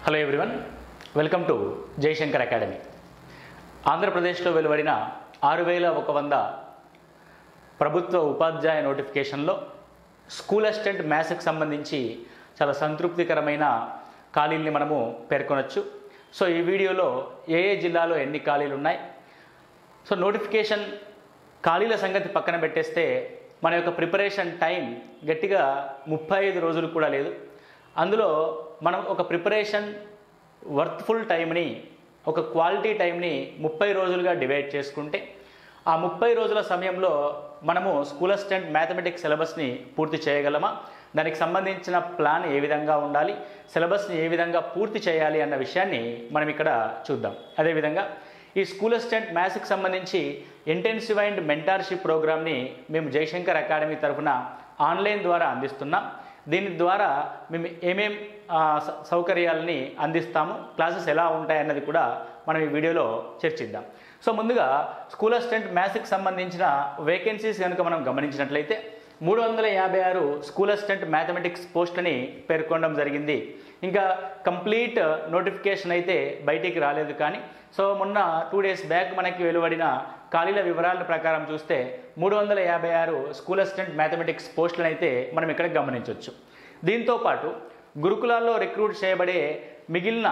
hello everyone welcome to Jayashankar academy ఆంధ్రప్రదేశ్లో వెలువడిన ఆరు వేల ఒక వంద ప్రభుత్వ ఉపాధ్యాయ నోటిఫికేషన్లో స్కూల్ అసిస్టెంట్ మ్యాథ్స్కి సంబంధించి చాలా సంతృప్తికరమైన ఖాళీల్ని మనము పేర్కొనొచ్చు సో ఈ వీడియోలో ఏ ఏ జిల్లాలో ఎన్ని ఖాళీలు ఉన్నాయి సో నోటిఫికేషన్ ఖాళీల సంగతి పక్కన పెట్టేస్తే మన యొక్క ప్రిపరేషన్ టైం గట్టిగా ముప్పై ఐదు రోజులు కూడా లేదు అందులో మనం ఒక ప్రిపరేషన్ వర్త్ఫుల్ టైంని ఒక క్వాలిటీ టైంని ముప్పై రోజులుగా డివైడ్ చేసుకుంటే ఆ ముప్పై రోజుల సమయంలో మనము స్కూల్ అసిస్టెంట్ మ్యాథమెటిక్స్ సిలబస్ని పూర్తి చేయగలమా దానికి సంబంధించిన ప్లాన్ ఏ విధంగా ఉండాలి సిలబస్ని ఏ విధంగా పూర్తి చేయాలి అన్న విషయాన్ని మనం ఇక్కడ చూద్దాం అదేవిధంగా ఈ స్కూల్ అసిస్టెంట్ మ్యాథ్స్కి సంబంధించి ఇంటెన్సివ్ అండ్ మెంటార్షిప్ ప్రోగ్రామ్ని మేము జయశంకర్ అకాడమీ తరఫున ఆన్లైన్ ద్వారా అందిస్తున్నాం దీని ద్వారా మేము ఏమేం ఆ, స- సౌకర్యాలని అందిస్తాము క్లాసెస్ ఎలా ఉంటాయన్నది కూడా మనం ఈ వీడియోలో చర్చిద్దాం సో ముందుగా స్కూల్ అసిస్టెంట్ మ్యాథ్స్కి సంబంధించిన వేకెన్సీస్ కనుక మనం గమనించినట్లయితే మూడు వందల యాభై ఆరు స్కూల్ అసిస్టెంట్ మ్యాథమెటిక్స్ పోస్టులని పేర్కొనడం జరిగింది ఇంకా కంప్లీట్ నోటిఫికేషన్ అయితే బయటికి రాలేదు కానీ సో మొన్న టూ డేస్ బ్యాక్ మనకి వెలువడిన ఖాళీల వివరాల ప్రకారం చూస్తే మూడు వందల యాభై ఆరు స్కూల్ అసిస్టెంట్ మ్యాథమెటిక్స్ పోస్టులను అయితే మనం ఇక్కడ గమనించవచ్చు దీంతో పాటు గురుకులాల్లో రిక్రూట్ చేయబడే మిగిలిన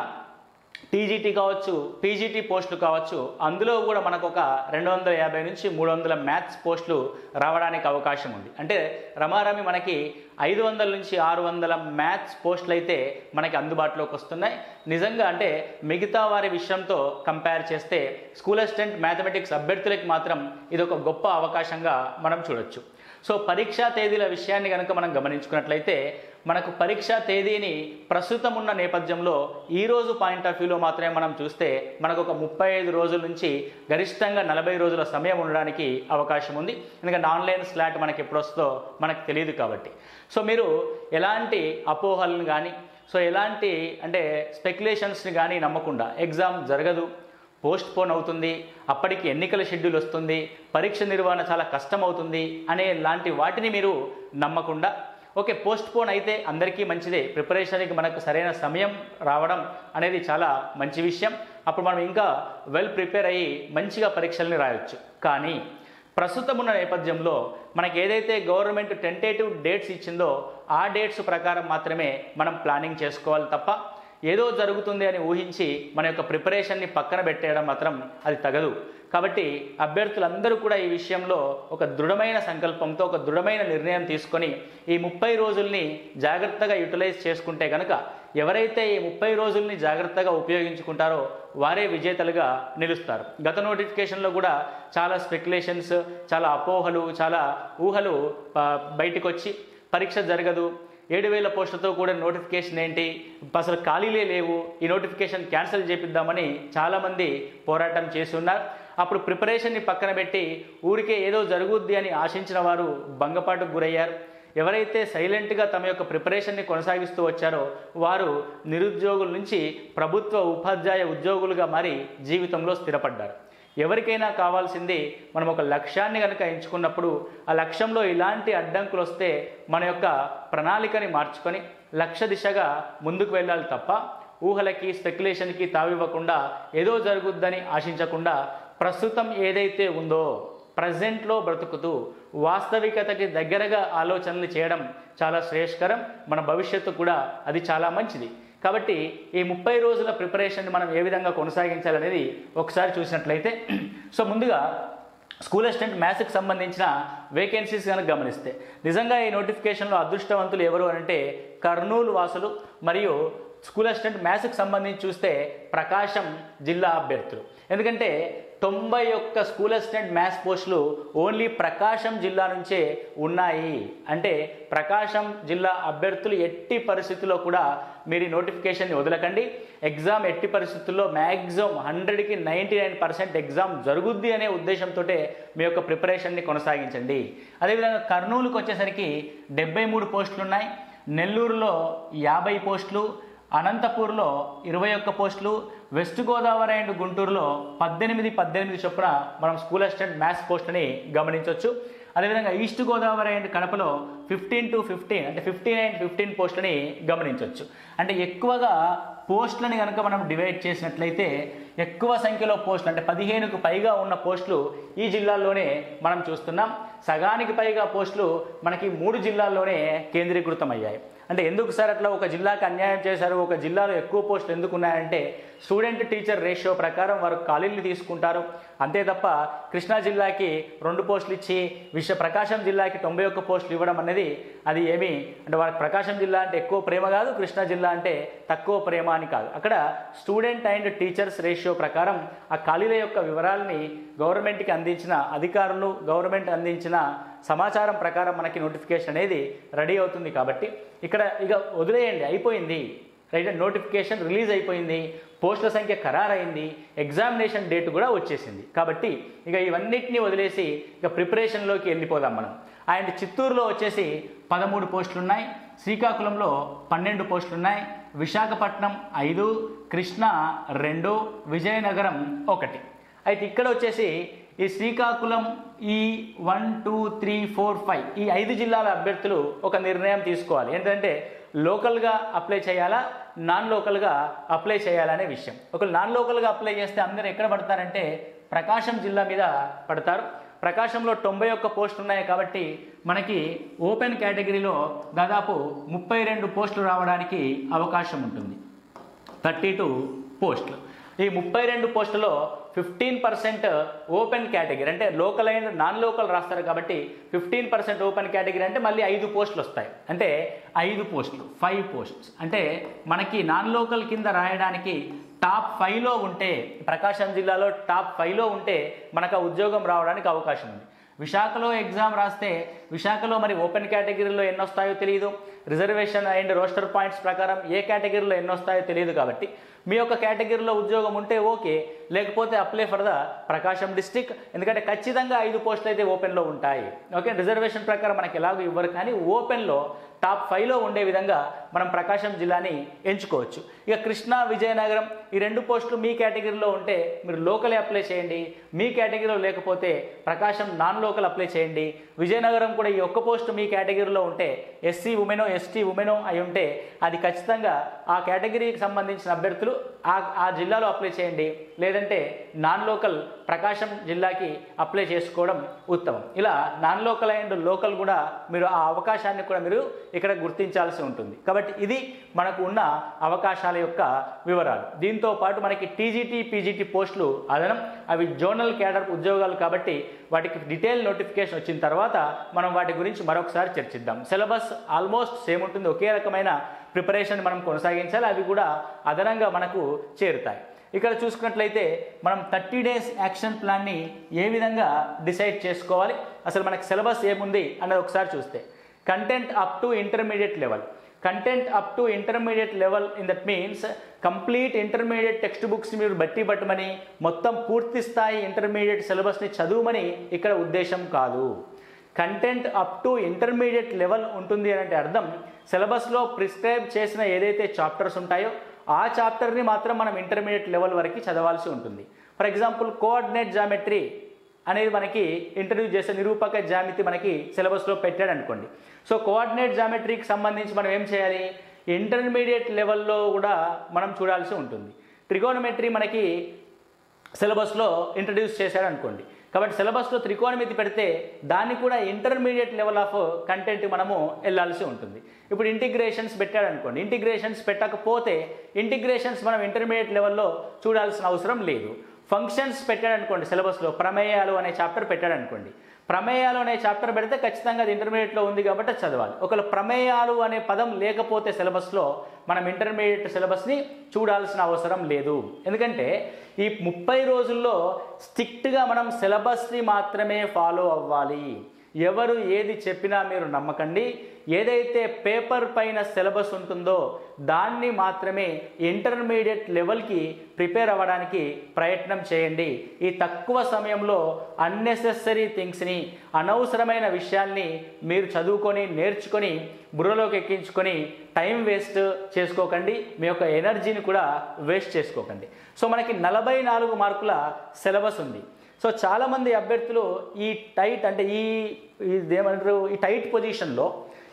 టీజీటీ కావచ్చు పీజీటీ పోస్టులు కావచ్చు అందులో కూడా మనకు ఒక రెండు వందల యాభై నుంచి మూడు వందల మ్యాథ్స్ పోస్టులు రావడానికి అవకాశం ఉంది అంటే రమారమి మనకి ఐదు వందల నుంచి ఆరు వందల మ్యాథ్స్ పోస్టులు అయితే మనకి అందుబాటులోకి వస్తున్నాయి నిజంగా అంటే మిగతా వారి విషయంతో కంపేర్ చేస్తే స్కూల్ అసిస్టెంట్ మ్యాథమెటిక్స్ అభ్యర్థులకి మాత్రం ఇది ఒక గొప్ప అవకాశంగా మనం చూడొచ్చు సో పరీక్షా తేదీల విషయాన్ని కనుక మనం గమనించుకున్నట్లయితే మనకు పరీక్షా తేదీని ప్రస్తుతం ఉన్న నేపథ్యంలో ఈ రోజు పాయింట్ ఆఫ్ వ్యూలో మాత్రమే మనం చూస్తే మనకు ఒక ముప్పై ఐదు రోజుల నుంచి గరిష్టంగా నలభై రోజుల సమయం ఉండడానికి అవకాశం ఉంది ఎందుకంటే ఆన్లైన్ స్లాట్ మనకి ఎప్పుడు వస్తుందో మనకు తెలియదు కాబట్టి సో మీరు ఎలాంటి అపోహలను కానీ సో ఎలాంటి అంటే స్పెక్యులేషన్స్ని కానీ నమ్మకుండా ఎగ్జామ్ జరగదు పోస్ట్ పోన్ అవుతుంది అప్పటికి ఎన్నికల షెడ్యూల్ వస్తుంది పరీక్ష నిర్వహణ చాలా కష్టం అవుతుంది అనే లాంటి వాటిని మీరు నమ్మకుండా ఓకే పోస్ట్ పోన్ అయితే అందరికీ మంచిదే ప్రిపరేషన్కి మనకు సరైన సమయం రావడం అనేది చాలా మంచి విషయం అప్పుడు మనం ఇంకా వెల్ ప్రిపేర్ అయ్యి మంచిగా పరీక్షల్ని రాయొచ్చు కానీ ప్రస్తుతం ఉన్న నేపథ్యంలో మనకి ఏదైతే గవర్నమెంట్ టెంటేటివ్ డేట్స్ ఇచ్చిందో ఆ డేట్స్ ప్రకారం మాత్రమే మనం ప్లానింగ్ చేసుకోవాలి తప్ప ఏదో జరుగుతుంది అని ఊహించి మన యొక్క ప్రిపరేషన్ని పక్కన పెట్టేయడం మాత్రం అది తగదు కాబట్టి అభ్యర్థులందరూ కూడా ఈ విషయంలో ఒక దృఢమైన సంకల్పంతో ఒక దృఢమైన నిర్ణయం తీసుకొని ఈ ముప్పై రోజుల్ని జాగ్రత్తగా యూటిలైజ్ చేసుకుంటే కనుక ఎవరైతే ఈ ముప్పై రోజుల్ని జాగ్రత్తగా ఉపయోగించుకుంటారో వారే విజేతలుగా నిలుస్తారు గత నోటిఫికేషన్లో కూడా చాలా స్పెక్యులేషన్స్ చాలా అపోహలు చాలా ఊహలు ఆ, బయటికి వచ్చి పరీక్ష జరగదు ఏడు వేల పోస్టులతో కూడా నోటిఫికేషన్ ఏంటి అసలు ఖాళీలే లేవు ఈ నోటిఫికేషన్ క్యాన్సిల్ చేపిద్దామని చాలామంది పోరాటం చేసి ఉన్నారు అప్పుడు ప్రిపరేషన్ని పక్కన పెట్టి ఊరికే ఏదో జరుగుద్ది అని ఆశించిన వారు భంగపాటుకు గురయ్యారు ఎవరైతే సైలెంట్గా తమ యొక్క ప్రిపరేషన్ని కొనసాగిస్తూ వచ్చారో వారు నిరుద్యోగుల నుంచి ప్రభుత్వ ఉపాధ్యాయ ఉద్యోగులుగా మారి జీవితంలో స్థిరపడ్డారు ఎవరికైనా కావాల్సింది మనం ఒక లక్ష్యాన్ని కనుక ఎంచుకున్నప్పుడు ఆ లక్ష్యంలో ఇలాంటి అడ్డంకులు వస్తే మన యొక్క ప్రణాళికని మార్చుకొని లక్ష్య దిశగా ముందుకు వెళ్ళాలి తప్ప ఊహలకి స్పెక్యులేషన్కి తావివ్వకుండా ఏదో జరుగుద్దని ఆశించకుండా ప్రస్తుతం ఏదైతే ఉందో ప్రజెంట్లో బ్రతుకుతూ వాస్తవికతకి దగ్గరగా ఆలోచనలు చేయడం చాలా శ్రేయస్కరం మన భవిష్యత్తు కూడా అది చాలా మంచిది కాబట్టి ఈ ముప్పై రోజుల ప్రిపరేషన్ మనం ఏ విధంగా కొనసాగించాలనేది ఒకసారి చూసినట్లయితే సో ముందుగా స్కూల్ అసిస్టెంట్ మ్యాథ్స్కి సంబంధించిన వేకెన్సీస్ కనుక గమనిస్తే నిజంగా ఈ నోటిఫికేషన్లో అదృష్టవంతులు ఎవరు అంటే కర్నూలు వాసులు మరియు స్కూల్ అసిస్టెంట్ మ్యాథ్స్కి సంబంధించి చూస్తే ప్రకాశం జిల్లా అభ్యర్థులు ఎందుకంటే తొంభై ఒక్క స్కూల్ అసిస్టెంట్ మ్యాథ్స్ పోస్టులు ఓన్లీ ప్రకాశం జిల్లా నుంచే ఉన్నాయి అంటే ప్రకాశం జిల్లా అభ్యర్థులు ఎట్టి పరిస్థితుల్లో కూడా మీరు ఈ నోటిఫికేషన్ని వదలకండి ఎగ్జామ్ ఎట్టి పరిస్థితుల్లో మ్యాక్సిమం హండ్రెడ్కి నైంటీ నైన్ పర్సెంట్ ఎగ్జామ్ జరుగుద్ది అనే ఉద్దేశంతో మీ యొక్క ప్రిపరేషన్ని కొనసాగించండి అదేవిధంగా కర్నూలుకు వచ్చేసరికి డెబ్బై మూడు పోస్టులు ఉన్నాయి నెల్లూరులో యాభై పోస్టులు అనంతపూర్లో ఇరవై ఒక్క పోస్టులు వెస్ట్ గోదావరి అండ్ గుంటూరులో పద్దెనిమిది పద్దెనిమిది చొప్పున మనం స్కూల్ అసిస్టెంట్ మ్యాథ్స్ పోస్టుని గమనించవచ్చు అదేవిధంగా ఈస్ట్ గోదావరి అండ్ కడపలో ఫిఫ్టీన్ టు ఫిఫ్టీన్ అంటే ఫిఫ్టీన్ అండ్ ఫిఫ్టీన్ పోస్టులని గమనించవచ్చు అంటే ఎక్కువగా పోస్టులని కనుక మనం డివైడ్ చేసినట్లయితే ఎక్కువ సంఖ్యలో పోస్టులు అంటే పదిహేనుకు పైగా ఉన్న పోస్టులు ఈ జిల్లాల్లోనే మనం చూస్తున్నాం సగానికి పైగా పోస్టులు మనకి మూడు జిల్లాల్లోనే కేంద్రీకృతమయ్యాయి అంటే ఎందుకు సార్ అట్లా ఒక జిల్లాకి అన్యాయం చేశారు ఒక జిల్లాలో ఎక్కువ పోస్టులు ఎందుకు ఉన్నాయంటే స్టూడెంట్ టీచర్ రేషియో ప్రకారం వారు ఖాళీలు తీసుకుంటారు అంతే తప్ప కృష్ణా జిల్లాకి రెండు పోస్టులు ఇచ్చి విశ్వ ప్రకాశం జిల్లాకి తొంభై ఒక్క పోస్టులు ఇవ్వడం అనేది అది ఏమి అంటే వారికి ప్రకాశం జిల్లా అంటే ఎక్కువ ప్రేమ కాదు కృష్ణా జిల్లా అంటే తక్కువ ప్రేమ అని కాదు అక్కడ స్టూడెంట్ అండ్ టీచర్స్ రేషియో ప్రకారం ఆ ఖాళీల యొక్క వివరాలని గవర్నమెంట్కి అందించిన అధికారులు గవర్నమెంట్ అందించిన సమాచారం ప్రకారం మనకి నోటిఫికేషన్ అనేది రెడీ అవుతుంది కాబట్టి ఇక్కడ ఇక వదిలేయండి అయిపోయింది రైట్ నోటిఫికేషన్ రిలీజ్ అయిపోయింది పోస్టుల సంఖ్య ఖరారైంది ఎగ్జామినేషన్ డేట్ కూడా వచ్చేసింది కాబట్టి ఇక ఇవన్నిటిని వదిలేసి ఇక ప్రిపరేషన్లోకి వెళ్ళిపోదాం మనం అండ్ చిత్తూరులో వచ్చేసి పదమూడు పోస్టులు ఉన్నాయి శ్రీకాకుళంలో పన్నెండు పోస్టులు ఉన్నాయి విశాఖపట్నం ఐదు కృష్ణా రెండు విజయనగరం ఒకటి అయితే ఇక్కడ వచ్చేసి ఈ శ్రీకాకుళం ఈ one two three four five ఈ ఐదు జిల్లాల అభ్యర్థులు ఒక నిర్ణయం తీసుకోవాలి ఏంటంటే లోకల్గా అప్లై చేయాలా నాన్ లోకల్గా అప్లై చేయాలనే విషయం ఒకవేళ నాన్ లోకల్గా అప్లై చేస్తే అందరూ ఎక్కడ పడతారంటే ప్రకాశం జిల్లా మీద పడతారు ప్రకాశంలో తొంభై ఒక్క పోస్టులు ఉన్నాయి కాబట్టి మనకి ఓపెన్ కేటగిరీలో దాదాపు ముప్పై రెండు పోస్టులు రావడానికి అవకాశం ఉంటుంది థర్టీ టూ పోస్టులు ఈ ముప్పై రెండు పోస్టులో ఫిఫ్టీన్ పర్సెంట్ ఓపెన్ కేటగిరీ అంటే లోకల్ అయిన నాన్ లోకల్ రాస్తారు కాబట్టి ఫిఫ్టీన్ పర్సెంట్ ఓపెన్ కేటగిరీ అంటే మళ్ళీ ఐదు పోస్టులు వస్తాయి అంటే ఐదు పోస్టులు ఫైవ్ పోస్ట్స్ అంటే మనకి నాన్ లోకల్ కింద రాయడానికి టాప్ ఫైవ్లో ఉంటే ప్రకాశం జిల్లాలో టాప్ ఫైవ్లో ఉంటే మనకు ఆ ఉద్యోగం రావడానికి అవకాశం ఉంది విశాఖలో ఎగ్జామ్ రాస్తే విశాఖలో మరి ఓపెన్ కేటగిరీలో ఎన్ని వస్తాయో తెలియదు రిజర్వేషన్ అండ్ రోస్టర్ పాయింట్స్ ప్రకారం ఏ కేటగిరీలో ఎన్ని వస్తాయో తెలియదు కాబట్టి మీ యొక్క కేటగిరీలో ఉద్యోగం ఉంటే ఓకే లేకపోతే apply for the Prakasam district ఎందుకంటే ఖచ్చితంగా ఐదు పోస్టులు అయితే ఓపెన్లో ఉంటాయి ఓకే రిజర్వేషన్ ప్రకారం మనకి ఎలాగో ఇవ్వరు కానీ ఓపెన్లో టాప్ ఫైవ్లో ఉండే విధంగా మనం ప్రకాశం జిల్లాని ఎంచుకోవచ్చు ఇక కృష్ణా విజయనగరం ఈ రెండు పోస్టులు మీ కేటగిరీలో ఉంటే మీరు లోకల్ అప్లై చేయండి మీ కేటగిరీలో లేకపోతే ప్రకాశం నాన్ లోకల్ అప్లై చేయండి విజయనగరం కూడా ఈ ఒక్క పోస్టు మీ కేటగిరీలో ఉంటే ఎస్సీ ఉమెనో ఎస్టీ ఉమెనో అయి ఉంటే అది ఖచ్చితంగా ఆ కేటగిరీకి సంబంధించిన అభ్యర్థులు ఆ ఆ జిల్లాలో అప్లై చేయండి లేదంటే నాన్ లోకల్ ప్రకాశం జిల్లాకి అప్లై చేసుకోవడం ఉత్తమం ఇలా నాన్ లోకల్ అండ్ లోకల్ కూడా మీరు ఆ అవకాశాన్ని కూడా మీరు ఇక్కడ గుర్తించాల్సి ఉంటుంది కాబట్టి ఇది మనకు ఉన్న అవకాశాల యొక్క వివరాలు దీంతో పాటు మనకి టీజీటీ పీజీటీ పోస్టులు అదనం అవి జోనల్ క్యాడర్ ఉద్యోగాలు కాబట్టి వాటికి డీటెయిల్ నోటిఫికేషన్ వచ్చిన తర్వాత మనం వాటి గురించి మరొకసారి చర్చిద్దాం సిలబస్ ఆల్మోస్ట్ సేమ్ ఉంటుంది ఒకే రకమైన ప్రిపరేషన్ మనం కొనసాగించాలి అవి కూడా అదనంగా మనకు చేరుతాయి ఇక్కడ చూసుకున్నట్లయితే మనం థర్టీ డేస్ యాక్షన్ ప్లాన్ని ఏ విధంగా డిసైడ్ చేసుకోవాలి అసలు మనకి సిలబస్ ఏముంది అన్నది ఒకసారి చూస్తే content up to intermediate level content up to intermediate level in that means complete intermediate text books మీరు బట్టి పట్టమని మొత్తం పూర్తి స్థాయి ఇంటర్మీడియట్ సిలబస్ని చదువుమని ఇక్కడ ఉద్దేశం కాదు content up to intermediate level ఉంటుంది అని అంటే అర్థం సిలబస్లో ప్రిస్క్రైబ్ చేసిన ఏదైతే చాప్టర్స్ ఉంటాయో ఆ చాప్టర్ని మాత్రం మనం ఇంటర్మీడియట్ లెవెల్ వరకు చదవాల్సి ఉంటుంది ఫర్ ఎగ్జాంపుల్ కోఆర్డినేట్ జామెట్రీ అనేది మనకి ఇంటర్వ్యూ చేసే నిరూపక జామితి మనకి సిలబస్లో పెట్టాడు అనుకోండి సో కోఆర్డినేట్ జామెట్రీకి సంబంధించి మనం ఏం చేయాలి ఇంటర్మీడియట్ లెవెల్లో కూడా మనం చూడాల్సి ఉంటుంది ట్రిగోనమెట్రీ మనకి సిలబస్లో ఇంట్రడ్యూస్ చేశాడు అనుకోండి కాబట్టి సిలబస్లో త్రికోణమితి పెడితే దాన్ని కూడా ఇంటర్మీడియట్ లెవెల్ ఆఫ్ కంటెంట్ మనము వెళ్ళాల్సి ఉంటుంది ఇప్పుడు ఇంటిగ్రేషన్స్ పెట్టాడు అనుకోండి ఇంటిగ్రేషన్స్ పెట్టకపోతే ఇంటిగ్రేషన్స్ మనం ఇంటర్మీడియట్ లెవెల్లో చూడాల్సిన అవసరం లేదు ఫంక్షన్స్ పెట్టాడు అనుకోండి సిలబస్లో ప్రమేయాలు అనే చాప్టర్ పెట్టాడు అనుకోండి ప్రమేయాలు అనే చాప్టర్ పెడితే ఖచ్చితంగా అది ఇంటర్మీడియట్లో ఉంది కాబట్టి అది చదవాలి ఒకవేళ ప్రమేయాలు అనే పదం లేకపోతే సిలబస్లో మనం ఇంటర్మీడియట్ సిలబస్ని చూడాల్సిన అవసరం లేదు ఎందుకంటే ఈ ముప్పై రోజుల్లో స్ట్రిక్ట్గా మనం సిలబస్ని మాత్రమే ఫాలో అవ్వాలి ఎవరు ఏది చెప్పినా మీరు నమ్మకండి ఏదైతే పేపర్ పైన సిలబస్ ఉంటుందో దాన్ని మాత్రమే ఇంటర్మీడియట్ లెవెల్కి ప్రిపేర్ అవ్వడానికి ప్రయత్నం చేయండి ఈ తక్కువ సమయంలో అన్నెసెసరీ థింగ్స్ని అనవసరమైన విషయాల్ని మీరు చదువుకొని నేర్చుకొని బుర్రలోకి ఎక్కించుకొని టైం వేస్ట్ చేసుకోకండి మీ యొక్క ఎనర్జీని కూడా వేస్ట్ చేసుకోకండి సో మనకి నలభై నాలుగు మార్కుల సిలబస్ ఉంది సో చాలామంది అభ్యర్థులు ఈ టైట్ అంటే ఈ ఇది ఏమంటారు ఈ టైట్ పొజిషన్లో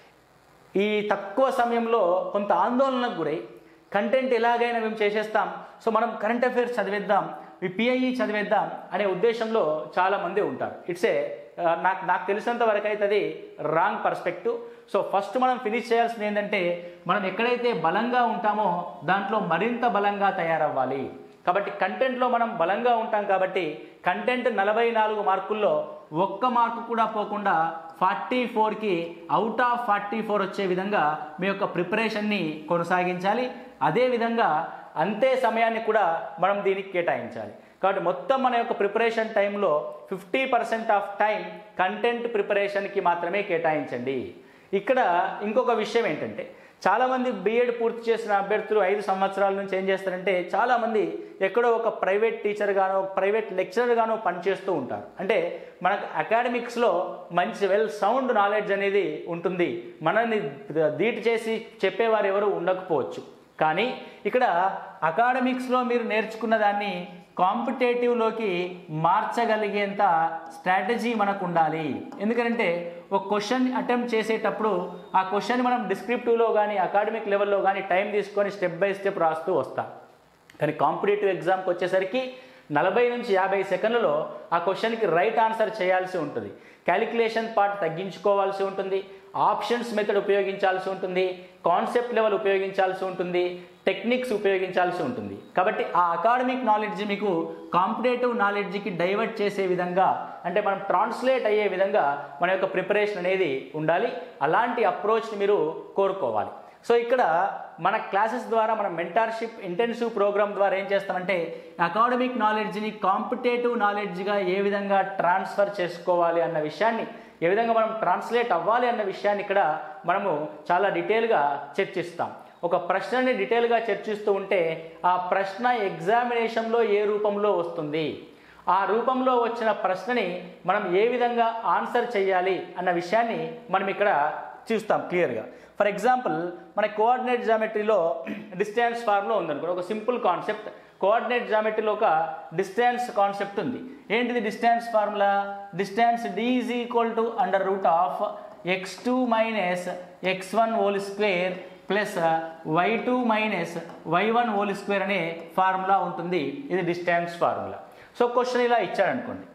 ఈ తక్కువ సమయంలో కొంత ఆందోళనకు గురై కంటెంట్ ఎలాగైనా మేము చేసేస్తాం సో మనం కరెంట్ అఫైర్స్ చదివేద్దాం ఈ పిఐఈ చదివేద్దాం అనే ఉద్దేశంలో చాలామంది ఉంటారు ఇట్స్ ఏ నాకు నాకు తెలిసినంత వరకు అయితే అది రాంగ్ పర్స్పెక్టివ్ సో ఫస్ట్ మనం ఫినిష్ చేయాల్సింది ఏంటంటే మనం ఎక్కడైతే బలంగా ఉంటామో దాంట్లో మరింత బలంగా తయారవ్వాలి కాబట్టి కంటెంట్లో మనం బలంగా ఉంటాం కాబట్టి కంటెంట్ నలభై నాలుగు మార్కుల్లో ఒక్క మార్కు కూడా పోకుండా ఫార్టీ ఫోర్కి అవుట్ ఆఫ్ ఫార్టీ ఫోర్ వచ్చే విధంగా మీ యొక్క ప్రిపరేషన్ని కొనసాగించాలి అదేవిధంగా అంతే సమయాన్ని కూడా మనం దీనికి కేటాయించాలి కాబట్టి మొత్తం మన యొక్క ప్రిపరేషన్ టైంలో fifty percent of time content ప్రిపరేషన్కి మాత్రమే కేటాయించండి ఇక్కడ ఇంకొక విషయం ఏంటంటే చాలామంది బీఎడ్ పూర్తి చేసిన అభ్యర్థులు ఐదు సంవత్సరాల నుంచి ఏం చేస్తారంటే చాలామంది ఎక్కడో ఒక ప్రైవేట్ టీచర్ గానో ప్రైవేట్ లెక్చరర్ గానో పనిచేస్తూ ఉంటారు అంటే మనకు అకాడమిక్స్లో మంచి వెల్ సౌండ్ నాలెడ్జ్ అనేది ఉంటుంది మనల్ని దీటి చేసి చెప్పేవారు ఎవరు ఉండకపోవచ్చు కానీ ఇక్కడ అకాడమిక్స్లో మీరు నేర్చుకున్న దాన్ని కాంపిటేటివ్లోకి మార్చగలిగేంత స్ట్రాటజీ మనకు ఉండాలి ఎందుకంటే ఒక క్వశ్చన్ అటెంప్ట్ చేసేటప్పుడు ఆ క్వశ్చన్ మనం డిస్క్రిప్టివ్లో కానీ అకాడమిక్ లెవెల్లో కానీ టైం తీసుకొని స్టెప్ బై స్టెప్ రాస్తూ వస్తాం కానీ కాంపిటేటివ్ ఎగ్జామ్కి వచ్చేసరికి నలభై నుంచి యాభై సెకండ్లలో ఆ క్వశ్చన్కి రైట్ ఆన్సర్ చేయాల్సి ఉంటుంది క్యాలిక్యులేషన్ పార్ట్ తగ్గించుకోవాల్సి ఉంటుంది ఆప్షన్స్ మెథడ్ ఉపయోగించాల్సి ఉంటుంది కాన్సెప్ట్ లెవెల్ ఉపయోగించాల్సి ఉంటుంది టెక్నిక్స్ ఉపయోగించాల్సి ఉంటుంది కాబట్టి ఆ అకాడమిక్ నాలెడ్జ్ మీకు కాంపిటేటివ్ నాలెడ్జ్కి డైవర్ట్ చేసే విధంగా అంటే మనం ట్రాన్స్లేట్ అయ్యే విధంగా మన యొక్క ప్రిపరేషన్ అనేది ఉండాలి అలాంటి అప్రోచ్ని మీరు కోరుకోవాలి సో ఇక్కడ మన క్లాసెస్ ద్వారా మన మెంటార్షిప్ ఇంటెన్సివ్ ప్రోగ్రామ్ ద్వారా ఏం చేస్తామంటే అకాడమిక్ నాలెడ్జ్ని కాంపిటేటివ్ నాలెడ్జ్గా ఏ విధంగా ట్రాన్స్ఫర్ చేసుకోవాలి అన్న విషయాన్ని ఏ విధంగా మనం ట్రాన్స్లేట్ అవ్వాలి అన్న విషయాన్ని ఇక్కడ మనము చాలా డీటెయిల్గా చర్చిస్తాం ఒక ప్రశ్నని డీటెయిల్గా చర్చిస్తూ ఉంటే ఆ ప్రశ్న ఎగ్జామినేషన్లో ఏ రూపంలో వస్తుంది ఆ రూపంలో వచ్చిన ప్రశ్నని మనం ఏ విధంగా ఆన్సర్ చేయాలి అన్న విషయాన్ని మనం ఇక్కడ చూస్తాం క్లియర్గా ఫర్ ఎగ్జాంపుల్ మన కోఆర్డినేట్ జామెట్రీలో డిస్టెన్స్ ఫార్ములా ఉందనుకో ఒక సింపుల్ కాన్సెప్ట్ కోఆర్డినేట్ జామెట్రీలో ఒక డిస్టెన్స్ కాన్సెప్ట్ ఉంది ఏంటిది distance formula distance D is equal to under root of X two minus X one whole square plus Y two minus Y one whole square అనే formula ఉంటుంది ఇది distance formula so question ఇలా ఇచ్చాడనుకోండి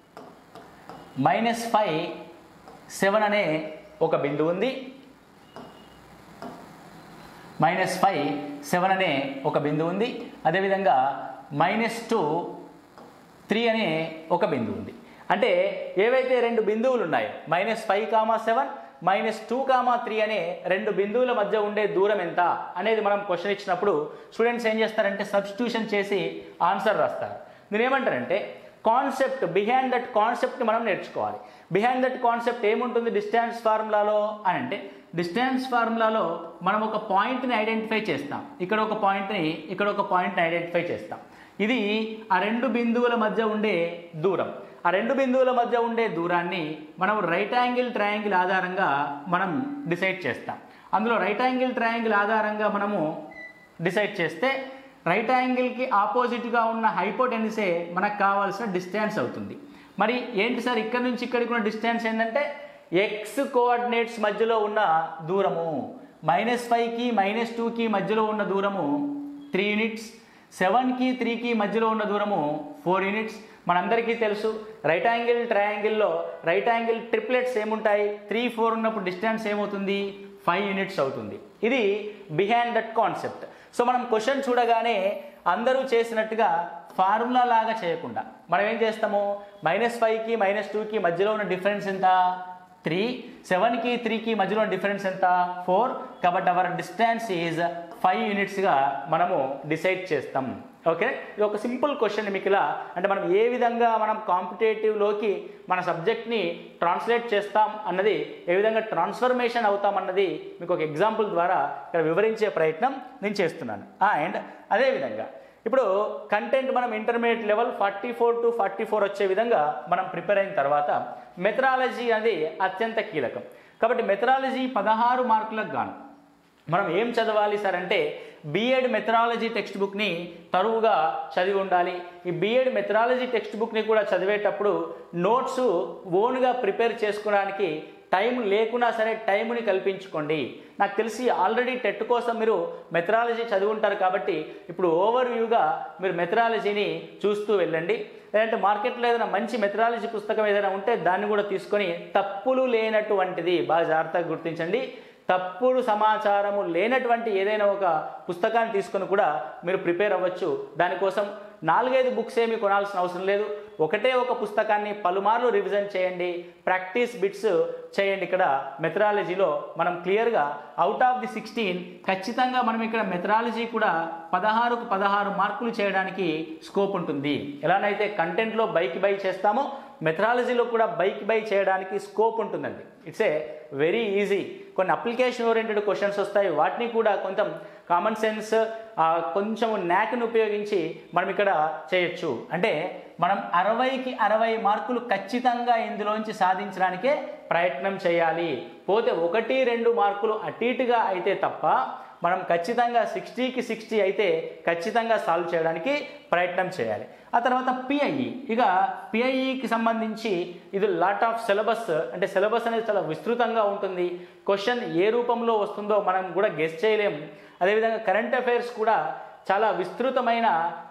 minus five seven అనే ఒక బిందువు ఉంది minus five seven అనే ఒక బిందువు ఉంది అదేవిధంగా మైనస్ టూ త్రీ అనే ఒక బిందువు ఉంది అంటే ఏవైతే రెండు బిందువులు ఉన్నాయో minus five comma seven minus two comma three అనే రెండు బిందువుల మధ్య ఉండే దూరం ఎంత అనేది మనం క్వశ్చన్ ఇచ్చినప్పుడు స్టూడెంట్స్ ఏం చేస్తారంటే సబ్స్టిట్యూషన్ చేసి ఆన్సర్ రాస్తారు మీరు ఏమంటారంటే కాన్సెప్ట్ బిహైండ్ దట్ కాన్సెప్ట్ని మనం నేర్చుకోవాలి బిహైండ్ దట్ కాన్సెప్ట్ ఏముంటుంది డిస్టెన్స్ ఫార్ములాలో అని అంటే డిస్టెన్స్ ఫార్ములాలో మనం ఒక పాయింట్ని ఐడెంటిఫై చేస్తాం ఇక్కడ ఒక పాయింట్ని ఇక్కడ ఒక పాయింట్ని ఐడెంటిఫై చేస్తాం ఇది ఆ రెండు బిందువుల మధ్య ఉండే దూరం ఆ రెండు బిందువుల మధ్య ఉండే దూరాన్ని మనం రైట్ యాంగిల్ ట్రయాంగిల్ ఆధారంగా మనం డిసైడ్ చేస్తాం అందులో రైట్ యాంగిల్ ట్రయాంగిల్ ఆధారంగా మనము డిసైడ్ చేస్తే రైట్ యాంగిల్కి ఆపోజిట్గా ఉన్న హైపోటెన్సే మనకు కావాల్సిన డిస్టెన్స్ అవుతుంది మరి ఏంటి సార్ ఇక్కడ నుంచి ఇక్కడికి ఉన్న డిస్టెన్స్ ఏంటంటే ఎక్స్ కోఆర్డినేట్స్ మధ్యలో ఉన్న దూరము మైనస్ ఫైవ్కి మైనస్ టూకి మధ్యలో ఉన్న దూరము త్రీ యూనిట్స్ సెవెన్కి త్రీకి మధ్యలో ఉన్న దూరము ఫోర్ యూనిట్స్ మనందరికీ తెలుసు రైట్ యాంగిల్ ట్రయాంగిల్లో రైట్ యాంగిల్ ట్రిప్లెట్స్ ఏముంటాయి త్రీ ఫోర్ ఉన్నప్పుడు డిస్టెన్స్ ఏమవుతుంది ఫైవ్ యూనిట్స్ అవుతుంది ఇది బిహైండ్ దట్ కాన్సెప్ట్ సో మనం క్వశ్చన్ చూడగానే అందరూ చేసినట్టుగా ఫార్ములా లాగా చేయకుండా మనం ఏం చేస్తాము మైనస్ ఫైవ్కి మైనస్ టూకి మధ్యలో ఉన్న డిఫరెన్స్ ఎంత త్రీ సెవెన్కి త్రీకి మధ్యలో ఉన్న డిఫరెన్స్ ఎంత ఫోర్ కాబట్టి అవర్ డిస్టెన్స్ ఈజ్ ఫైవ్ యూనిట్స్గా మనము డిసైడ్ చేస్తాం ఓకే ఇది ఒక సింపుల్ క్వశ్చన్ మీకు ఇలా అంటే మనం ఏ విధంగా మనం కాంపిటేటివ్లోకి మన సబ్జెక్ట్ని ట్రాన్స్లేట్ చేస్తాం అన్నది ఏ విధంగా ట్రాన్స్ఫర్మేషన్ అవుతాం అన్నది మీకు ఒక ఎగ్జాంపుల్ ద్వారా ఇక్కడ వివరించే ప్రయత్నం నేను చేస్తున్నాను అండ్ అదేవిధంగా ఇప్పుడు కంటెంట్ మనం intermediate level forty four to forty four వచ్చే విధంగా మనం ప్రిపేర్ అయిన తర్వాత మెథడాలజీ అనేది అత్యంత కీలకం కాబట్టి మెథడాలజీ పదహారు మార్కులకు గాను మనం ఏం చదవాలి సార్ అంటే బిఎడ్ మెథడాలజీ టెక్స్ట్ బుక్ని తరువుగా చదివి ఉండాలి ఈ బిఎడ్ మెథడాలజీ టెక్స్ట్ బుక్ని కూడా చదివేటప్పుడు నోట్స్ ఓన్గా ప్రిపేర్ చేసుకోవడానికి టైం లేకున్నా సరే టైంని కల్పించుకోండి నాకు తెలిసి ఆల్రెడీ టెట్ కోసం మీరు మెథడాలజీ చదివి ఉంటారు కాబట్టి ఇప్పుడు ఓవర్ వ్యూగా మీరు మెథడాలజీని చూస్తూ వెళ్ళండి లేదంటే మార్కెట్లో ఏదైనా మంచి మెథడాలజీ పుస్తకం ఏదైనా ఉంటే దాన్ని కూడా తీసుకొని తప్పులు లేనటువంటిది బాగా జాగ్రత్తగా గుర్తించండి తప్పుడు సమాచారము లేనటువంటి ఏదైనా ఒక పుస్తకాన్ని తీసుకొని కూడా మీరు ప్రిపేర్ అవ్వచ్చు దానికోసం నాలుగైదు బుక్స్ ఏమి కొనాల్సిన అవసరం లేదు ఒకటే ఒక పుస్తకాన్ని పలుమార్లు రివిజన్ చేయండి ప్రాక్టీస్ బిట్స్ చేయండి ఇక్కడ మెథడాలజీలో మనం క్లియర్గా అవుట్ ఆఫ్ ది సిక్స్టీన్ ఖచ్చితంగా మనం ఇక్కడ మెథడాలజీ కూడా పదహారుకు పదహారు మార్కులు చేయడానికి స్కోప్ ఉంటుంది ఎలానైతే కంటెంట్లో బైక్ బై చేస్తామో మెథడాలజీలో కూడా బైక్ బై చేయడానికి స్కోప్ ఉంటుందండి ఇట్స్ ఏ వెరీ ఈజీ కొన్ని అప్లికేషన్ ఓరియంటెడ్ క్వశ్చన్స్ వస్తాయి వాటిని కూడా కొంచెం కామన్ సెన్స్ కొంచెం న్యాక్ని ఉపయోగించి మనం ఇక్కడ చేయొచ్చు అంటే మనం అరవైకి అరవై మార్కులు ఖచ్చితంగా ఇందులోంచి సాధించడానికే ప్రయత్నం చేయాలి పోతే ఒకటి రెండు మార్కులు అటు ఇటుగా అయితే తప్ప మనం ఖచ్చితంగా సిక్స్టీకి సిక్స్టీ అయితే ఖచ్చితంగా సాల్వ్ చేయడానికి ప్రయత్నం చేయాలి ఆ తర్వాత పిఐఈ ఇక పిఐఈకి సంబంధించి ఇది లాట్ ఆఫ్ సిలబస్ అంటే సిలబస్ అనేది చాలా విస్తృతంగా ఉంటుంది క్వశ్చన్ ఏ రూపంలో వస్తుందో మనం కూడా గెస్ చేయలేం అదేవిధంగా కరెంట్ అఫైర్స్ కూడా చాలా విస్తృతమైన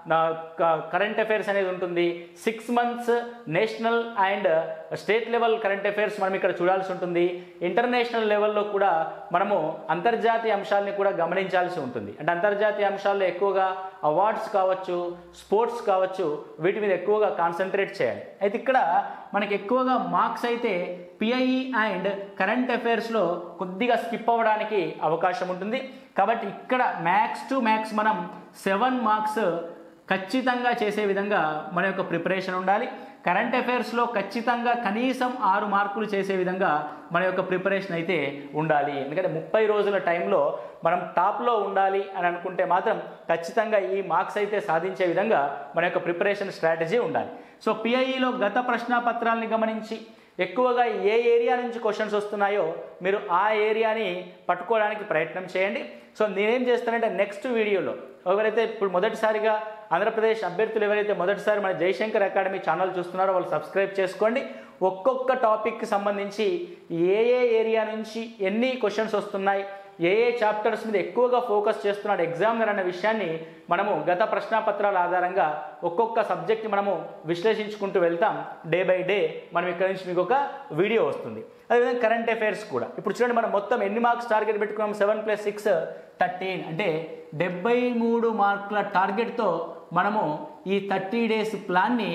కరెంట్ అఫైర్స్ అనేది ఉంటుంది six months national and state level current affairs మనం ఇక్కడ చూడాల్సి ఉంటుంది ఇంటర్నేషనల్ లెవెల్లో కూడా మనము అంతర్జాతీయ అంశాలని కూడా గమనించాల్సి ఉంటుంది అంటే అంతర్జాతీయ అంశాల్లో ఎక్కువగా అవార్డ్స్ కావచ్చు స్పోర్ట్స్ కావచ్చు వీటి మీద ఎక్కువగా కాన్సన్ట్రేట్ చేయాలి అయితే ఇక్కడ మనకి ఎక్కువగా మార్క్స్ అయితే పిఐఈ అండ్ కరెంట్ అఫైర్స్లో కొద్దిగా స్కిప్ అవ్వడానికి అవకాశం ఉంటుంది కాబట్టి ఇక్కడ మ్యాక్స్ టు మ్యాక్స్ మనం సెవెన్ మార్క్స్ ఖచ్చితంగా చేసే విధంగా మన యొక్క ప్రిపరేషన్ ఉండాలి కరెంట్ అఫైర్స్లో ఖచ్చితంగా కనీసం ఆరు మార్కులు చేసే విధంగా మన యొక్క ప్రిపరేషన్ అయితే ఉండాలి ఎందుకంటే ముప్పై రోజుల టైంలో మనం టాప్లో ఉండాలి అని అనుకుంటే మాత్రం ఖచ్చితంగా ఈ మార్క్స్ అయితే సాధించే విధంగా మన యొక్క ప్రిపరేషన్ స్ట్రాటజీ ఉండాలి సో పిఐఈలో గత ప్రశ్నాపత్రాలని గమనించి ఎక్కువగా ఏ ఏరియా నుంచి క్వశ్చన్స్ వస్తున్నాయో మీరు ఆ ఏరియాని పట్టుకోవడానికి ప్రయత్నం చేయండి సో నేనేం చేస్తానంటే నెక్స్ట్ వీడియోలో ఎవరైతే ఇప్పుడు మొదటిసారిగా ఆంధ్రప్రదేశ్ అభ్యర్థులు ఎవరైతే మొదటిసారి మన జయశంకర్ అకాడమీ ఛానల్ చూస్తున్నారో వాళ్ళు సబ్స్క్రైబ్ చేసుకోండి ఒక్కొక్క టాపిక్కి సంబంధించి ఏ ఏ ఏరియా నుంచి ఎన్ని క్వశ్చన్స్ వస్తున్నాయి ఏ ఏ చాప్టర్స్ మీద ఎక్కువగా ఫోకస్ చేస్తున్నాడు ఎగ్జామినర్ అనే విషయాన్ని మనము గత ప్రశ్నాపత్రాల ఆధారంగా ఒక్కొక్క సబ్జెక్ట్ని మనము విశ్లేషించుకుంటూ వెళ్తాం డే బై డే మనం ఇక్కడ నుంచి మీకు ఒక వీడియో వస్తుంది అదేవిధంగా కరెంట్ అఫైర్స్ కూడా ఇప్పుడు చూడండి మనం మొత్తం ఎన్ని మార్క్స్ టార్గెట్ పెట్టుకున్నాం సెవెన్ ప్లస్ సిక్స్ థర్టీన్ అంటే డెబ్బై మూడు మార్కుల టార్గెట్తో మనము ఈ థర్టీ డేస్ ప్లాన్ని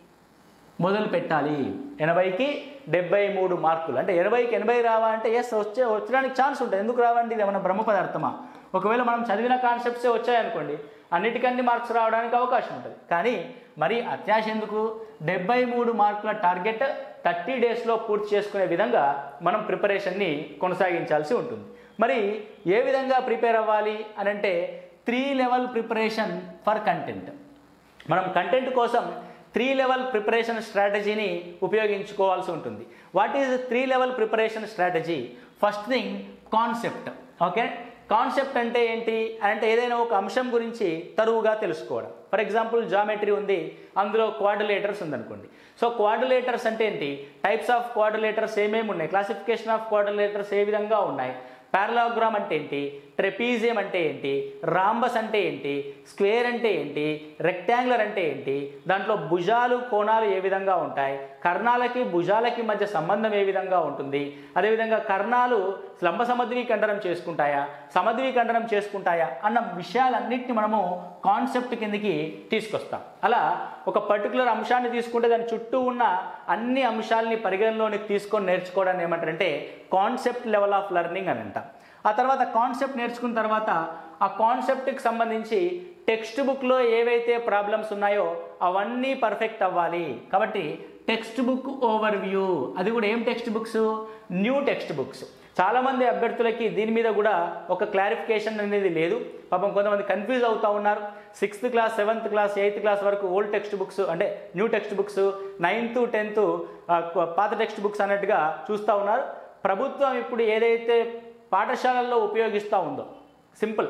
మొదలు పెట్టాలి ఎనభైకి డెబ్బై మూడు మార్కులు అంటే ఎనభైకి ఎనభై రావాలంటే ఎస్ వచ్చే వచ్చడానికి ఛాన్స్ ఉంటుంది ఎందుకు రావండి ఇది ఏమన్నా బ్రహ్మ పదార్థమా ఒకవేళ మనం చదివిన కాన్సెప్ట్సే వచ్చాయనుకోండి అన్నిటికన్నీ మార్క్స్ రావడానికి అవకాశం ఉంటుంది కానీ మరి అత్యాశ ఎందుకు డెబ్బై మూడు మార్కుల టార్గెట్ థర్టీ డేస్లో పూర్తి చేసుకునే విధంగా మనం ప్రిపరేషన్ని కొనసాగించాల్సి ఉంటుంది మరి ఏ విధంగా ప్రిపేర్ అవ్వాలి అని అంటే three level preparation for content మనం కంటెంట్ కోసం త్రీ లెవెల్ ప్రిపరేషన్ స్ట్రాటజీని ఉపయోగించుకోవాల్సి ఉంటుంది what is three level preparation strategy first thing concept okay concept అంటే ఏంటి అంటే ఏదైనా ఒక అంశం గురించి తరువుగా తెలుసుకోవడం ఫర్ ఎగ్జాంపుల్ జామెట్రీ ఉంది అందులో క్వాడ్యులేటర్స్ ఉందనుకోండి సో క్వాడ్యులేటర్స్ అంటే ఏంటి టైప్స్ ఆఫ్ క్వాడ్యులేటర్స్ ఏమేమి ఉన్నాయి క్లాసిఫికేషన్ ఆఫ్ క్వాడ్యులేటర్స్ ఏ విధంగా ఉన్నాయి పారలాగ్రామ్ అంటే ఏంటి ట్రెపీజియం అంటే ఏంటి రాంబస్ అంటే ఏంటి స్క్వేర్ అంటే ఏంటి రెక్టాంగులర్ అంటే ఏంటి దాంట్లో భుజాలు కోణాలు ఏ విధంగా ఉంటాయి కర్ణాలకి భుజాలకి మధ్య సంబంధం ఏ విధంగా ఉంటుంది అదేవిధంగా కర్ణాలు లంబ సమద్వీకండనం చేసుకుంటాయా సమద్వీకండనం చేసుకుంటాయా అన్న విషయాలన్నింటినీ మనము కాన్సెప్ట్ కిందకి తీసుకొస్తాం అలా ఒక పర్టికులర్ అంశాన్ని తీసుకుంటే దాని చుట్టూ ఉన్న అన్ని అంశాలని పరిగణలోనికి తీసుకొని నేర్చుకోవడాన్ని ఏమంటారంటే కాన్సెప్ట్ లెవెల్ ఆఫ్ లెర్నింగ్ అని అంటాం ఆ తర్వాత కాన్సెప్ట్ నేర్చుకున్న తర్వాత ఆ కాన్సెప్ట్కి సంబంధించి టెక్స్ట్ బుక్లో ఏవైతే ప్రాబ్లమ్స్ ఉన్నాయో అవన్నీ పర్ఫెక్ట్ అవ్వాలి కాబట్టి టెక్స్ట్ బుక్ ఓవర్ వ్యూ అది కూడా ఏం text books new text books చాలామంది అభ్యర్థులకి దీని మీద కూడా ఒక క్లారిఫికేషన్ అనేది లేదు పాపం కొంతమంది కన్ఫ్యూజ్ అవుతూ ఉన్నారు sixth class seventh class eighth class వరకు ఓల్డ్ టెక్స్ట్ బుక్స్ అంటే new text books ninth tenth పాత టెక్స్ట్ బుక్స్ అన్నట్టుగా చూస్తూ ఉన్నారు ప్రభుత్వం ఇప్పుడు ఏదైతే పాఠశాలల్లో ఉపయోగిస్తూ ఉందో సింపుల్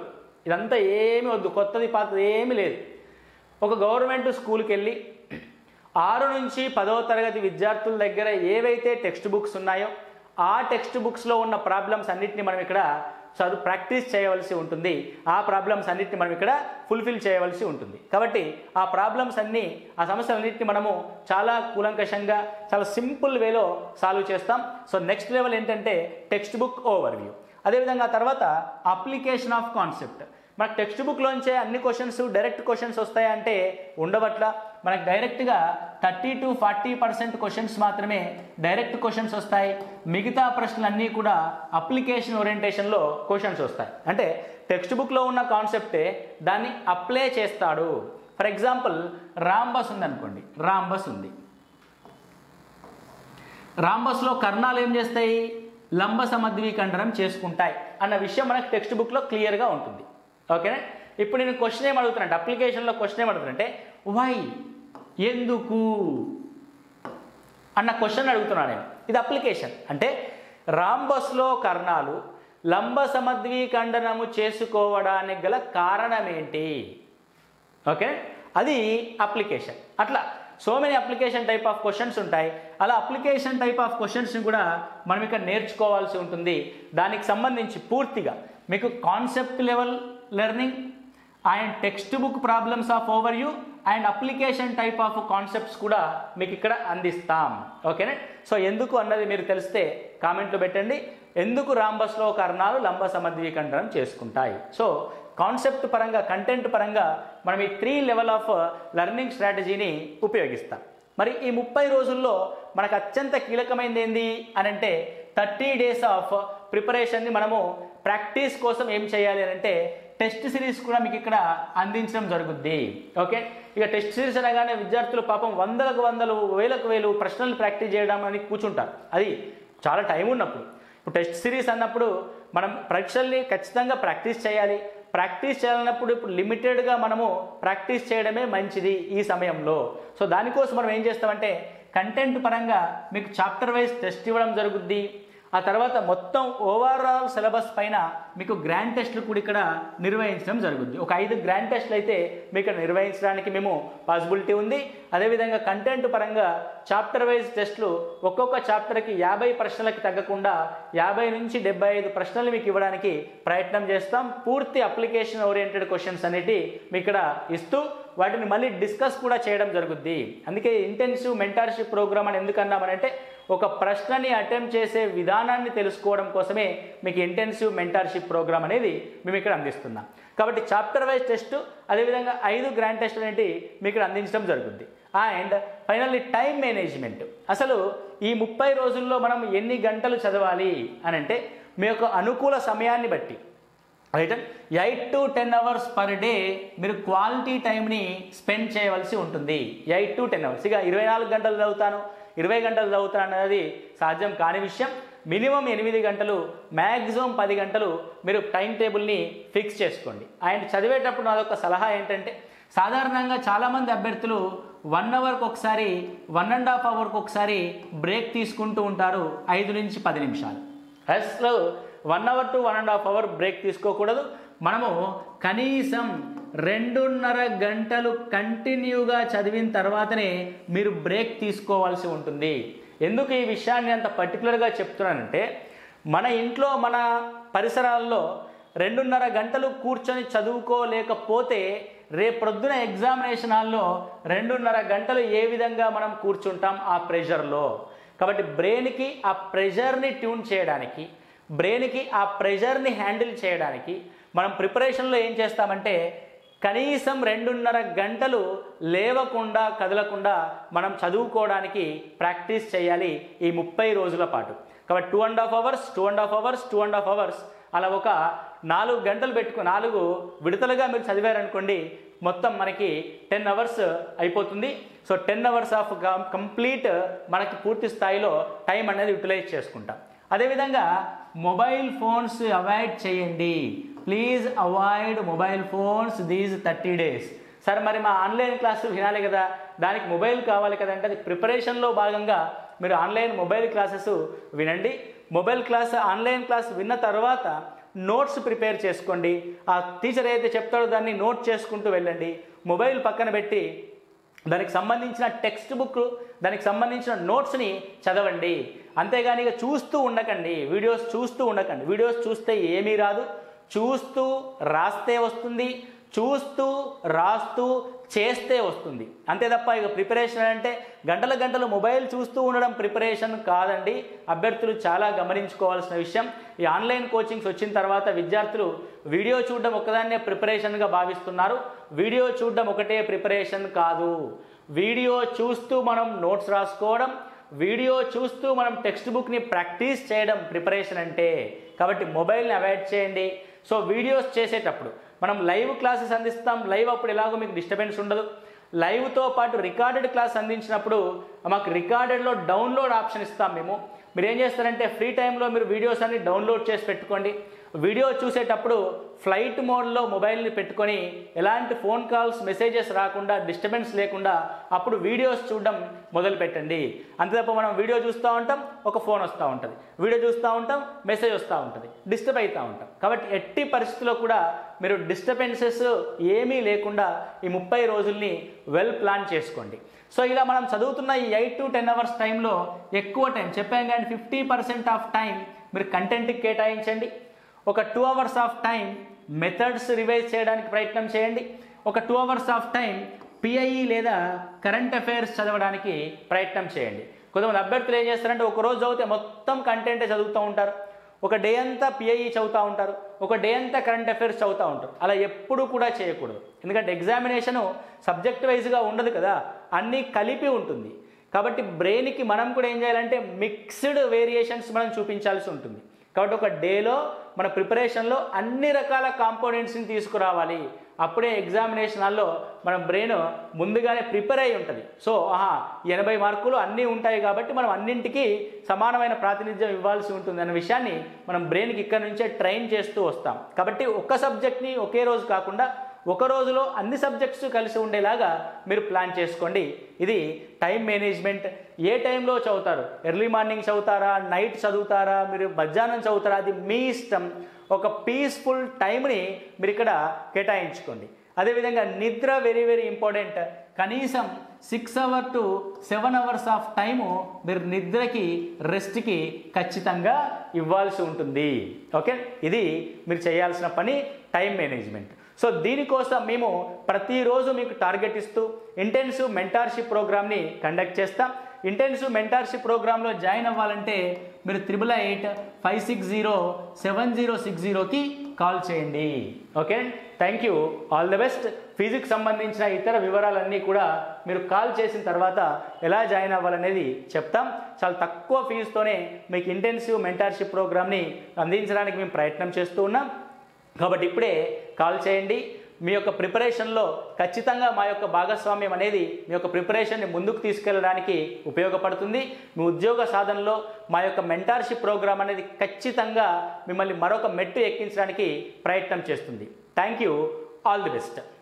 ఇదంతా ఏమీ వద్దు కొత్తది పాతది ఏమీ లేదు ఒక గవర్నమెంట్ స్కూల్కి వెళ్ళి ఆరు నుంచి పదవ తరగతి విద్యార్థుల దగ్గర ఏవైతే టెక్స్ట్ బుక్స్ ఉన్నాయో ఆ టెక్స్ట్ బుక్స్లో ఉన్న ప్రాబ్లమ్స్ అన్నిటిని మనం ఇక్కడ చదువు ప్రాక్టీస్ చేయవలసి ఉంటుంది ఆ ప్రాబ్లమ్స్ అన్నిటిని మనం ఇక్కడ ఫుల్ఫిల్ చేయవలసి ఉంటుంది కాబట్టి ఆ ప్రాబ్లమ్స్ అన్నీ ఆ సమస్యలన్నింటినీ మనము చాలా కూలంకషంగా చాలా సింపుల్ వేలో సాల్వ్ చేస్తాం సో నెక్స్ట్ లెవెల్ ఏంటంటే టెక్స్ట్ బుక్ ఓవర్ వ్యూ అదేవిధంగా తర్వాత అప్లికేషన్ ఆఫ్ కాన్సెప్ట్ మనకు టెక్స్ట్ బుక్లోంచే అన్ని క్వశ్చన్స్ డైరెక్ట్ క్వశ్చన్స్ వస్తాయంటే ఉండవట్ల మనకు డైరెక్ట్గా thirty to forty percent questions మాత్రమే డైరెక్ట్ క్వశ్చన్స్ వస్తాయి మిగతా ప్రశ్నలన్నీ కూడా అప్లికేషన్ ఓరియంటేషన్లో క్వశ్చన్స్ వస్తాయి అంటే టెక్స్ట్ బుక్లో ఉన్న కాన్సెప్టే దాన్ని అప్లై చేస్తాడు ఫర్ ఎగ్జాంపుల్ రాంబస్ ఉందనుకోండి రాంబస్ ఉంది రాంబస్లో కర్ణాలు ఏం చేస్తాయి లంబ సమద్వీకండనం చేసుకుంటాయి అన్న విషయం మనకు టెక్స్ట్ బుక్లో క్లియర్గా ఉంటుంది ఓకేనా ఇప్పుడు నేను క్వశ్చన్ ఏం అడుగుతున్నట్టు అప్లికేషన్లో క్వశ్చన్ ఏం అడుగుతున్నంటే వై ఎందుకు అన్న క్వశ్చన్ అడుగుతున్నాను నేను ఇది అప్లికేషన్ అంటే రాంబస్లో కర్ణాలు లంబ సమద్వీకండనము చేసుకోవడానికి గల కారణం ఏంటి ఓకే అది అప్లికేషన్ అట్లా so many application type of questions ఉంటాయి అలా అప్లికేషన్ టైప్ ఆఫ్ క్వశ్చన్స్ని కూడా మనం ఇక్కడ నేర్చుకోవాల్సి ఉంటుంది దానికి సంబంధించి పూర్తిగా మీకు concept level learning and text book problems of overview and application type of concepts కూడా మీకు ఇక్కడ అందిస్తాం ఓకేనా సో ఎందుకు అన్నది మీరు తెలిస్తే కామెంట్లు పెట్టండి ఎందుకు రాంబస్లో కర్ణాలు లంబ సమద్వీకండనం చేసుకుంటాయి సో కాన్సెప్ట్ పరంగా కంటెంట్ పరంగా మనం ఈ త్రీ లెవెల్ ఆఫ్ లెర్నింగ్ స్ట్రాటజీని ఉపయోగిస్తాం మరి ఈ ముప్పై రోజుల్లో మనకు అత్యంత కీలకమైనది ఏంది అని అంటే థర్టీ డేస్ ఆఫ్ ప్రిపరేషన్ని మనము ప్రాక్టీస్ కోసం ఏం చేయాలి అని అంటే టెస్ట్ సిరీస్ కూడా మీకు ఇక్కడ అందించడం జరుగుద్ది ఓకే ఇక టెస్ట్ సిరీస్ అనగానే విద్యార్థులు పాపం వందలకు వందలు వేలకు వేలు ప్రశ్నలు ప్రాక్టీస్ చేయడం అని కూర్చుంటారు అది చాలా టైం ఉన్నప్పుడు ఇప్పుడు టెస్ట్ సిరీస్ అన్నప్పుడు మనం పరీక్షల్ని ఖచ్చితంగా ప్రాక్టీస్ చేయాలి ప్రాక్టీస్ చేయాలన్నప్పుడు ఇప్పుడు లిమిటెడ్గా మనము ప్రాక్టీస్ చేయడమే మంచిది ఈ సమయంలో సో దానికోసం మనం ఏం చేస్తామంటే కంటెంట్ పరంగా మీకు చాప్టర్ వైజ్ టెస్ట్ ఇవ్వడం జరుగుద్ది ఆ తర్వాత మొత్తం ఓవరాల్ సిలబస్ పైన మీకు గ్రాండ్ టెస్ట్లు కూడా ఇక్కడ నిర్వహించడం జరుగుద్ది ఒక ఐదు గ్రాండ్ టెస్ట్లు అయితే మీకు ఇక్కడ నిర్వహించడానికి మేము పాసిబిలిటీ ఉంది అదేవిధంగా కంటెంట్ పరంగా చాప్టర్ వైజ్ టెస్ట్లు ఒక్కొక్క చాప్టర్కి యాభై ప్రశ్నలకి తగ్గకుండా యాభై నుంచి డెబ్బై ఐదు ప్రశ్నలు మీకు ఇవ్వడానికి ప్రయత్నం చేస్తాం పూర్తి అప్లికేషన్ ఓరియంటెడ్ క్వశ్చన్స్ అనేటి మీకు ఇక్కడ ఇస్తూ వాటిని మళ్ళీ డిస్కస్ కూడా చేయడం జరుగుద్ది అందుకే ఇంటెన్సివ్ మెంటార్షిప్ ప్రోగ్రామ్ అని ఎందుకు అన్నామనంటే ఒక ప్రశ్నని అటెంప్ట్ చేసే విధానాన్ని తెలుసుకోవడం కోసమే మీకు ఇంటెన్సివ్ మెంటార్షిప్ ప్రోగ్రామ్ అనేది మేము ఇక్కడ అందిస్తున్నాం కాబట్టి చాప్టర్ వైజ్ టెస్ట్ అదేవిధంగా ఐదు గ్రాండ్ టెస్ట్ అనేవి మీకు ఇక్కడ అందించడం జరుగుద్ది అండ్ ఫైనల్లీ టైం మేనేజ్మెంట్ అసలు ఈ ముప్పై రోజుల్లో మనం ఎన్ని గంటలు చదవాలి అని అంటే మీ యొక్క అనుకూల సమయాన్ని బట్టి right eight to ten hours per day మీరు క్వాలిటీ టైంని స్పెండ్ చేయవలసి ఉంటుంది ఎయిట్ టు టెన్ అవర్స్ ఇక ఇరవై నాలుగు గంటలు చదువుతాను ఇరవై గంటలు చదువుతాను అనేది సాధ్యం కాని విషయం మినిమం ఎనిమిది గంటలు మ్యాక్సిమం పది గంటలు మీరు టైం టేబుల్ని ఫిక్స్ చేసుకోండి అండ్ చదివేటప్పుడు నాదొక సలహా ఏంటంటే సాధారణంగా చాలామంది అభ్యర్థులు వన్ అవర్కి ఒకసారి వన్ అండ్ హాఫ్ అవర్కి ఒకసారి బ్రేక్ తీసుకుంటూ ఉంటారు ఐదు నుంచి పది నిమిషాలు అసలు one hour to one and half hour break తీసుకోకూడదు మనము కనీసం రెండున్నర గంటలు కంటిన్యూగా చదివిన తర్వాతనే మీరు బ్రేక్ తీసుకోవాల్సి ఉంటుంది ఎందుకు ఈ విషయాన్ని అంత పర్టికులర్గా చెప్తున్నానంటే మన ఇంట్లో మన పరిసరాల్లో రెండున్నర గంటలు కూర్చొని చదువుకోలేకపోతే రేపొద్దున ఎగ్జామినేషన్ హాల్లో రెండున్నర గంటలు ఏ విధంగా మనం కూర్చుంటాం ఆ ప్రెషర్లో కాబట్టి బ్రెయిన్కి ఆ ప్రెషర్ని ట్యూన్ చేయడానికి బ్రెయిన్కి ఆ ప్రెషర్ని హ్యాండిల్ చేయడానికి మనం ప్రిపరేషన్లో ఏం చేస్తామంటే కనీసం రెండున్నర గంటలు లేవకుండా కదలకుండా మనం చదువుకోవడానికి ప్రాక్టీస్ చేయాలి ఈ ముప్పై రోజుల పాటు కాబట్టి two and half hours two and half hours two and half hours అలా ఒక నాలుగు గంటలు పెట్టుకు నాలుగు విడతలుగా మీరు చదివారనుకోండి మొత్తం మనకి టెన్ అవర్స్ అయిపోతుంది so ten hours of complete మనకి పూర్తి స్థాయిలో టైం అనేది యూటిలైజ్ చేసుకుంటాం అదేవిధంగా మొబైల్ ఫోన్స్ అవాయిడ్ చేయండి please avoid mobile phones these thirty days sir మరి మా ఆన్లైన్ క్లాసు వినాలి కదా దానికి మొబైల్ కావాలి కదంటే అది ప్రిపరేషన్లో భాగంగా మీరు ఆన్లైన్ మొబైల్ క్లాసెస్ వినండి మొబైల్ క్లాస్ ఆన్లైన్ క్లాస్ విన్న తర్వాత నోట్స్ ప్రిపేర్ చేసుకోండి ఆ టీచర్ ఏదైతే చెప్తాడో దాన్ని నోట్ చేసుకుంటూ వెళ్ళండి మొబైల్ పక్కన పెట్టి దానికి సంబంధించిన టెక్స్ట్ బుక్ దానికి సంబంధించిన నోట్స్ని చదవండి అంతేగాని ఇక చూస్తూ ఉండకండి వీడియోస్ చూస్తూ ఉండకండి వీడియోస్ చూస్తే ఏమీ రాదు చూస్తూ రాస్తే వస్తుంది చూస్తూ రాస్తూ చేస్తే వస్తుంది అంతే తప్ప ఇక ప్రిపరేషన్ అంటే గంటల గంటలు మొబైల్ చూస్తూ ఉండడం ప్రిపరేషన్ కాదండి అభ్యర్థులు చాలా గమనించుకోవాల్సిన విషయం ఈ ఆన్లైన్ కోచింగ్స్ వచ్చిన తర్వాత విద్యార్థులు వీడియో చూడడం ఒకదాన్నే ప్రిపరేషన్గా భావిస్తున్నారు వీడియో చూడడం ఒకటే ప్రిపరేషన్ కాదు వీడియో చూస్తూ మనం నోట్స్ రాసుకోవడం వీడియో చూస్తూ మనం టెక్స్ట్ బుక్ని ప్రాక్టీస్ చేయడం ప్రిపరేషన్ అంటే కాబట్టి మొబైల్ని అవాయిడ్ చేయండి సో వీడియోస్ చేసేటప్పుడు మనం లైవ్ క్లాసెస్ అందిస్తాం లైవ్ అప్పుడు ఎలాగో మీకు డిస్టర్బెన్స్ ఉండదు లైవ్తో పాటు రికార్డెడ్ క్లాస్ అందించినప్పుడు మాకు రికార్డెడ్లో డౌన్లోడ్ ఆప్షన్ ఇస్తాం మేము మీరు ఏం చేస్తారంటే ఫ్రీ టైంలో మీరు వీడియోస్ అన్ని డౌన్లోడ్ చేసి పెట్టుకోండి వీడియో చూసేటప్పుడు ఫ్లైట్ మోడ్లో మొబైల్ని పెట్టుకొని ఎలాంటి ఫోన్ కాల్స్ మెసేజెస్ రాకుండా డిస్టర్బెన్స్ లేకుండా అప్పుడు వీడియోస్ చూడడం మొదలు పెట్టండి అంతే తప్ప మనం వీడియో చూస్తూ ఉంటాం ఒక ఫోన్ వస్తూ ఉంటుంది వీడియో చూస్తూ ఉంటాం మెసేజ్ వస్తూ ఉంటుంది డిస్టర్బ్ అవుతూ ఉంటాం కాబట్టి ఎట్టి పరిస్థితుల్లో కూడా మీరు డిస్టర్బెన్సెస్ ఏమీ లేకుండా ఈ ముప్పై రోజుల్ని వెల్ ప్లాన్ చేసుకోండి సో ఇలా మనం చదువుతున్న ఈ ఎయిట్ టు టెన్ అవర్స్ టైంలో ఎక్కువ టైం చెప్పాం కానీ ఫిఫ్టీ పర్సెంట్ ఆఫ్ టైం మీరు కంటెంట్కి కేటాయించండి ఒక two hours of time methods revise చేయడానికి ప్రయత్నం చేయండి ఒక two hours of time PIE లేదా కరెంట్ అఫైర్స్ చదవడానికి ప్రయత్నం చేయండి కొంతమంది అభ్యర్థులు ఏం చేస్తారంటే ఒక రోజు చదివితే మొత్తం కంటెంటే చదువుతూ ఉంటారు ఒక డే అంతా పిఐఈ చదువుతూ ఉంటారు ఒక డే అంతా కరెంట్ అఫైర్స్ చదువుతూ ఉంటారు అలా ఎప్పుడు కూడా చేయకూడదు ఎందుకంటే ఎగ్జామినేషను సబ్జెక్ట్ వైజ్గా ఉండదు కదా అన్నీ కలిపి ఉంటుంది కాబట్టి బ్రెయిన్కి మనం కూడా ఏం చేయాలంటే మిక్స్డ్ వేరియేషన్స్ మనం చూపించాల్సి ఉంటుంది కాబట్టి ఒక డేలో మన ప్రిపరేషన్లో అన్ని రకాల కాంపోనెంట్స్ని తీసుకురావాలి అప్పుడే ఎగ్జామినేషన్ హాల్లో మన బ్రెయిన్ ముందుగానే ప్రిపేర్ అయి ఉంటుంది సో ఆహా ఎనభై మార్కులు అన్నీ ఉంటాయి కాబట్టి మనం అన్నింటికి సమానమైన ప్రాతినిధ్యం ఇవ్వాల్సి ఉంటుంది అన్న విషయాన్ని మనం బ్రెయిన్కి ఇక్కడ నుంచే ట్రైన్ చేస్తూ వస్తాం కాబట్టి ఒక్క సబ్జెక్ట్ని ఒకే రోజు కాకుండా ఒక రోజులో అన్ని సబ్జెక్ట్స్ కలిసి ఉండేలాగా మీరు ప్లాన్ చేసుకోండి ఇది టైం మేనేజ్మెంట్ ఏ టైంలో చదువుతారు ఎర్లీ మార్నింగ్ చదువుతారా నైట్ చదువుతారా మీరు మధ్యాహ్నం చదువుతారా అది మీ ఇష్టం ఒక పీస్ఫుల్ టైంని మీరు ఇక్కడ కేటాయించుకోండి అదేవిధంగా నిద్ర వెరీ వెరీ ఇంపార్టెంట్ కనీసం six hour to seven hours of time మీరు నిద్రకి రెస్ట్కి ఖచ్చితంగా ఇవ్వాల్సి ఉంటుంది ఓకే ఇది మీరు చేయాల్సిన పని టైం మేనేజ్మెంట్ సో దీనికోసం మేము ప్రతిరోజు మీకు టార్గెట్ ఇస్తూ ఇంటెన్సివ్ మెంటార్షిప్ ప్రోగ్రామ్ని కండక్ట్ చేస్తాం ఇంటెన్సివ్ మెంటార్షిప్ ప్రోగ్రాంలో జాయిన్ అవ్వాలంటే మీరు triple eight five six zero seven zero six జీరోకి కాల్ చేయండి okay thank you all the best physics సంబంధించిన ఇతర వివరాలన్నీ కూడా మీరు కాల్ చేసిన తర్వాత ఎలా జాయిన్ అవ్వాలనేది చెప్తాం చాలా తక్కువ ఫీజుతోనే మీకు ఇంటెన్సివ్ మెంటార్షిప్ ప్రోగ్రామ్ని అందించడానికి మేము ప్రయత్నం చేస్తూ ఉన్నాం కాబట్టి ఇప్పుడే కాల్ చేయండి మీ యొక్క ప్రిపరేషన్లో ఖచ్చితంగా మా యొక్క భాగస్వామ్యం అనేది మీ యొక్క ప్రిపరేషన్ని ముందుకు తీసుకెళ్ళడానికి ఉపయోగపడుతుంది మీ ఉద్యోగ సాధనలో మా యొక్క మెంటార్షిప్ ప్రోగ్రామ్ అనేది ఖచ్చితంగా మిమ్మల్ని మరొక మెట్టు ఎక్కించడానికి ప్రయత్నం చేస్తుంది thank you all the best